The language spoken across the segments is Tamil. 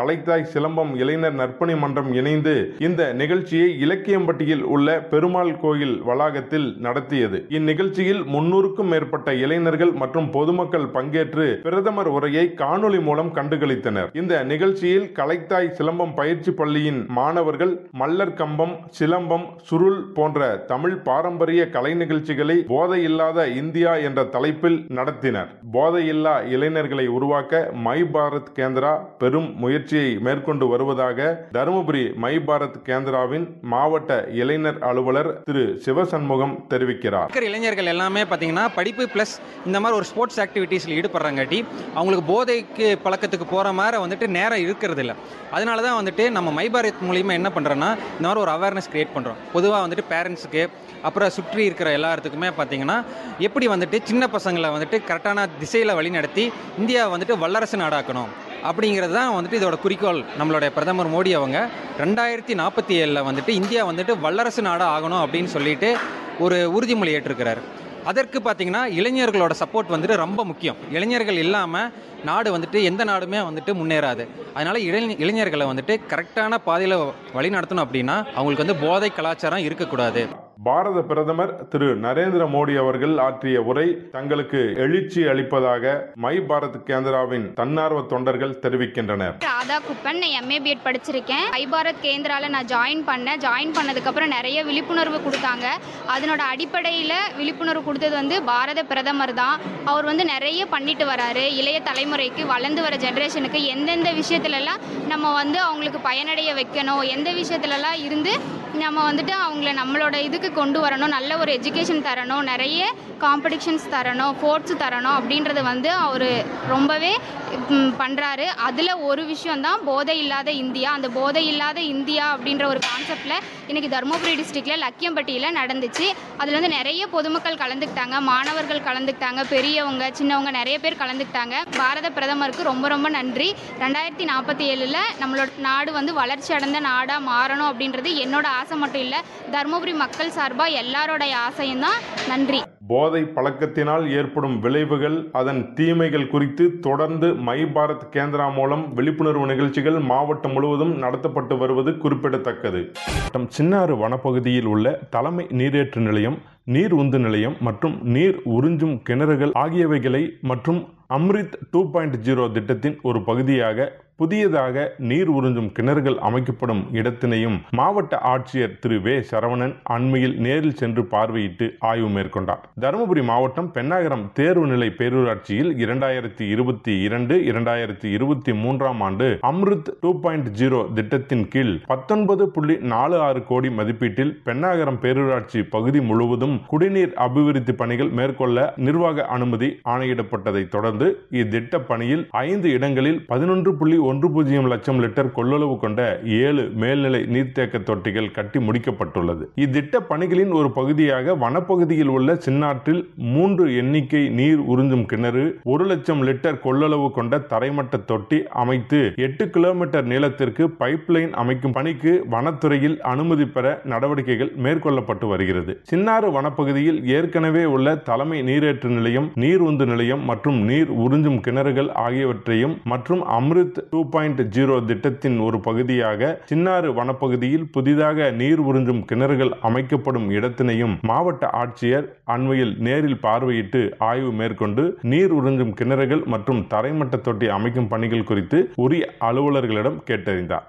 கலைத்தாய் சிலம்பம் இளைஞர் நற்பணி மன்றம் இணைந்து இந்த நிகழ்ச்சியை இலக்கியம்பட்டியில் உள்ள பெருமாள் கோயில் வளாகத்தில் நடத்தியது இந்நிகழ்ச்சியில் முன்னூறுக்கும் மேற்பட்ட இளைஞர்கள் மற்றும் பொதுமக்கள் பங்கேற்று பிரதமர் உரையை காணொலி மூலம் கண்டுகளித்தனர் இந்த நிகழ்ச்சியில் கலைத்தாய் சிலம்பம் பயிற்சி பள்ளியின் மாணவர்கள் மல்லர் கம்பம் சிலம்பம் சுருள் போன்ற தமிழ் பாரம்பரிய கலை நிகழ்ச்சிகளை போதையில்லாத இந்தியா என்ற தலைப்பில் நடத்தினர் போதையில்லா இளைஞர்களை உருவாக்க மை பாரத் கேந்திரா பெரும் முயற்சியை மேற்கொண்டு வருவதாக தருமபுரி மை பாரத் கேந்திராவின் மாவட்ட இளைஞர் அலுவலர் திரு சிவசண்முகம் தெரிவிக்கிறார் இருக்கிற இளைஞர்கள் எல்லாமே பார்த்தீங்கன்னா படிப்பு ப்ளஸ் இந்த மாதிரி ஒரு ஸ்போர்ட்ஸ் ஆக்டிவிட்டீஸில் ஈடுபடுறாங்காட்டி அவங்களுக்கு போதைக்கு பழக்கத்துக்கு போகிற மாதிரி வந்துட்டு நேரம் இருக்கிறது இல்லை அதனால தான் வந்துட்டு நம்ம மை பாரத் மூலியமாக என்ன பண்ணுறோன்னா இந்த மாதிரி ஒரு அவேர்னஸ் கிரியேட் பண்ணுறோம் பொதுவாக வந்துட்டு பேரண்ட்ஸுக்கு அப்புறம் சுற்றி இருக்கிற எல்லாத்துக்குமே பார்த்தீங்கன்னா எப்படி வந்துட்டு சின்ன பசங்களை வந்துட்டு கரெக்டான திசையில் வழிநடத்தி இந்தியா வந்துட்டு வல்லரசு நாடாக்கணும் அப்படிங்கிறது தான் வந்துட்டு இதோட குறிக்கோள் நம்மளுடைய பிரதமர் மோடி அவங்க ரெண்டாயிரத்தி நாற்பத்தி ஏழில் வந்துட்டு இந்தியா வந்துட்டு வல்லரசு நாடாக ஆகணும் அப்படின்னு சொல்லிட்டு ஒரு உறுதிமொழி ஏற்றிருக்கிறார் அதற்கு பார்த்தீங்கன்னா இளைஞர்களோட சப்போர்ட் வந்துட்டு ரொம்ப முக்கியம் இளைஞர்கள் இல்லாமல் நாடு வந்துட்டு எந்த நாடுமே வந்துட்டு முன்னேறாது அதனால இளை இளைஞர்களை வந்துட்டு கரெக்டான பாதையில் வழி நடத்தணும் அப்படின்னா அவங்களுக்கு வந்து போதை கலாச்சாரம் இருக்கக்கூடாது பாரத பிரதமர் திரு நரேந்திர மோடி அவர்கள் ஆற்றிய உரை தங்களுக்கு எழுச்சி அளிப்பதாக மை பாரத் கேந்திராவின் தன்னார்வ தொண்டர்கள் தெரிவிக்கின்றனர் ராதா குப்பன் நான் எம்ஏ பிஎட் படிச்சிருக்கேன் ஐ பாரத் கேந்திரால நான் ஜாயின் பண்ணேன் ஜாயின் பண்ணதுக்கப்புறம் நிறைய விழிப்புணர்வு கொடுத்தாங்க அதனோட அடிப்படையில் விழிப்புணர்வு கொடுத்தது வந்து பாரத பிரதமர் தான் அவர் வந்து நிறைய பண்ணிட்டு வராரு இளைய தலைமுறைக்கு வளர்ந்து வர ஜென்ரேஷனுக்கு எந்தெந்த விஷயத்துலலாம் நம்ம வந்து அவங்களுக்கு பயனடைய வைக்கணும் எந்த விஷயத்துலலாம் இருந்து நம்ம வந்துட்டு அவங்கள நம்மளோட இதுக்கு கொண்டு வரணும் நல்ல ஒரு எஜுகேஷன் தரணும் நிறைய காம்படிஷன்ஸ் தரணும் ஸ்போர்ட்ஸ் தரணும் அப்படின்றது வந்து அவர் ரொம்பவே பண்ணுறாரு அதில் ஒரு விஷயம்தான் போதை இல்லாத இந்தியா அந்த போதை இல்லாத இந்தியா அப்படின்ற ஒரு கான்செப்டில் இன்றைக்கி தருமபுரி டிஸ்ட்ரிக்டில் லக்கியம்பட்டியில் நடந்துச்சு அதில் வந்து நிறைய பொதுமக்கள் கலந்துக்கிட்டாங்க மாணவர்கள் கலந்துக்கிட்டாங்க பெரியவங்க சின்னவங்க நிறைய பேர் கலந்துக்கிட்டாங்க பாரத பிரதமருக்கு ரொம்ப ரொம்ப நன்றி ரெண்டாயிரத்தி நாற்பத்தி ஏழில் நம்மளோட நாடு வந்து வளர்ச்சி அடைந்த நாடாக மாறணும் அப்படின்றது என்னோட ஆசை மட்டும் இல்லை தருமபுரி மக்கள் சார்பாக எல்லாரோடைய ஆசையும் தான் நன்றி போதை பழக்கத்தினால் ஏற்படும் விளைவுகள் அதன் தீமைகள் குறித்து தொடர்ந்து மை பாரத் கேந்திரா மூலம் விழிப்புணர்வு நிகழ்ச்சிகள் மாவட்டம் முழுவதும் நடத்தப்பட்டு வருவது குறிப்பிடத்தக்கது மாவட்டம் சின்னாறு வனப்பகுதியில் உள்ள தலைமை நீரேற்று நிலையம் நீர் உந்து நிலையம் மற்றும் நீர் உறிஞ்சும் கிணறுகள் ஆகியவைகளை மற்றும் அம்ரித் டூ பாயிண்ட் ஜீரோ திட்டத்தின் ஒரு பகுதியாக புதியதாக நீர் உறிஞ்சும் கிணறுகள் அமைக்கப்படும் இடத்தினையும் மாவட்ட ஆட்சியர் திரு வே சரவணன் அண்மையில் நேரில் சென்று பார்வையிட்டு ஆய்வு மேற்கொண்டார் தருமபுரி மாவட்டம் பெண்ணாகரம் தேர்வு நிலை பேரூராட்சியில் இரண்டாயிரத்தி இருபத்தி இரண்டு இரண்டாயிரத்தி இருபத்தி மூன்றாம் ஆண்டு அம்ருத் டூ பாயிண்ட் ஜீரோ திட்டத்தின் கீழ் பத்தொன்பது புள்ளி நாலு ஆறு கோடி மதிப்பீட்டில் பெண்ணாகரம் பேரூராட்சி பகுதி முழுவதும் குடிநீர் அபிவிருத்தி பணிகள் மேற்கொள்ள நிர்வாக அனுமதி ஆணையிடப்பட்டதை தொடர்ந்து இத்திட்ட பணியில் ஐந்து இடங்களில் பதினொன்று புள்ளி ஒன்று பூஜ்ஜியம் லட்சம் லிட்டர் கொள்ளளவு கொண்ட ஏழு மேல்நிலை நீர்த்தேக்க தொட்டிகள் கட்டி முடிக்கப்பட்டுள்ளது இத்திட்ட பணிகளின் ஒரு பகுதியாக வனப்பகுதியில் உள்ள சின்னாற்றில் மூன்று எண்ணிக்கை நீர் உறிஞ்சும் கிணறு ஒரு லட்சம் லிட்டர் கொள்ளளவு கொண்ட தரைமட்ட தொட்டி அமைத்து எட்டு கிலோமீட்டர் நீளத்திற்கு பைப் லைன் அமைக்கும் பணிக்கு வனத்துறையில் அனுமதி பெற நடவடிக்கைகள் மேற்கொள்ளப்பட்டு வருகிறது சின்னாறு வனப்பகுதியில் ஏற்கனவே உள்ள தலைமை நீரேற்று நிலையம் நீர் உந்து நிலையம் மற்றும் நீர் உறிஞ்சும் கிணறுகள் ஆகியவற்றையும் மற்றும் அம்ரித் டூ பாயிண்ட் ஜீரோ திட்டத்தின் ஒரு பகுதியாக சின்னாறு வனப்பகுதியில் புதிதாக நீர் உறிஞ்சும் கிணறுகள் அமைக்கப்படும் இடத்தினையும் மாவட்ட ஆட்சியர் அண்மையில் நேரில் பார்வையிட்டு ஆய்வு மேற்கொண்டு நீர் உறிஞ்சும் கிணறுகள் மற்றும் தரைமட்ட தொட்டி அமைக்கும் பணிகள் குறித்து உரிய அலுவலர்களிடம் கேட்டறிந்தார்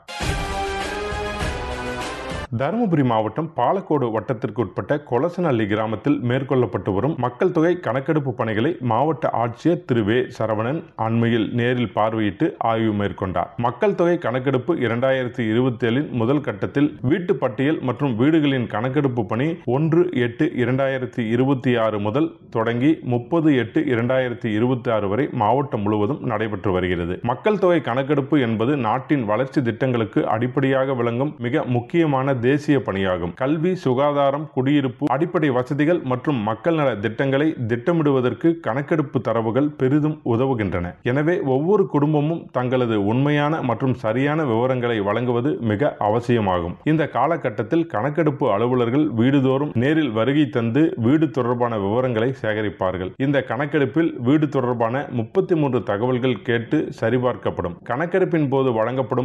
தருமபுரி மாவட்டம் பாலக்கோடு வட்டத்திற்கு உட்பட்ட கொலசனல்லி கிராமத்தில் மேற்கொள்ளப்பட்டு வரும் மக்கள் தொகை கணக்கெடுப்பு பணிகளை மாவட்ட ஆட்சியர் திரு வே சரவணன் அண்மையில் நேரில் பார்வையிட்டு ஆய்வு மேற்கொண்டார் மக்கள் தொகை கணக்கெடுப்பு இரண்டாயிரத்தி இருபத்தி ஏழின் முதல் கட்டத்தில் வீட்டு பட்டியல் மற்றும் வீடுகளின் கணக்கெடுப்பு பணி ஒன்று எட்டு இரண்டாயிரத்தி இருபத்தி ஆறு முதல் தொடங்கி முப்பது எட்டு இரண்டாயிரத்தி இருபத்தி ஆறு வரை மாவட்டம் முழுவதும் நடைபெற்று வருகிறது மக்கள் தொகை கணக்கெடுப்பு என்பது நாட்டின் வளர்ச்சி திட்டங்களுக்கு அடிப்படையாக விளங்கும் மிக முக்கியமான தேசிய பணியாகும் கல்வி சுகாதாரம் குடியிருப்பு அடிப்படை வசதிகள் மற்றும் மக்கள் நல திட்டங்களை திட்டமிடுவதற்கு கணக்கெடுப்பு தரவுகள் பெரிதும் உதவுகின்றன எனவே ஒவ்வொரு குடும்பமும் தங்களது உண்மையான மற்றும் சரியான விவரங்களை வழங்குவது மிக அவசியமாகும் இந்த காலகட்டத்தில் கணக்கெடுப்பு அலுவலர்கள் வீடுதோறும் நேரில் வருகை தந்து வீடு தொடர்பான விவரங்களை சேகரிப்பார்கள் இந்த கணக்கெடுப்பில் வீடு தொடர்பான முப்பத்தி மூன்று தகவல்கள் கேட்டு சரிபார்க்கப்படும் கணக்கெடுப்பின் போது வழங்கப்படும்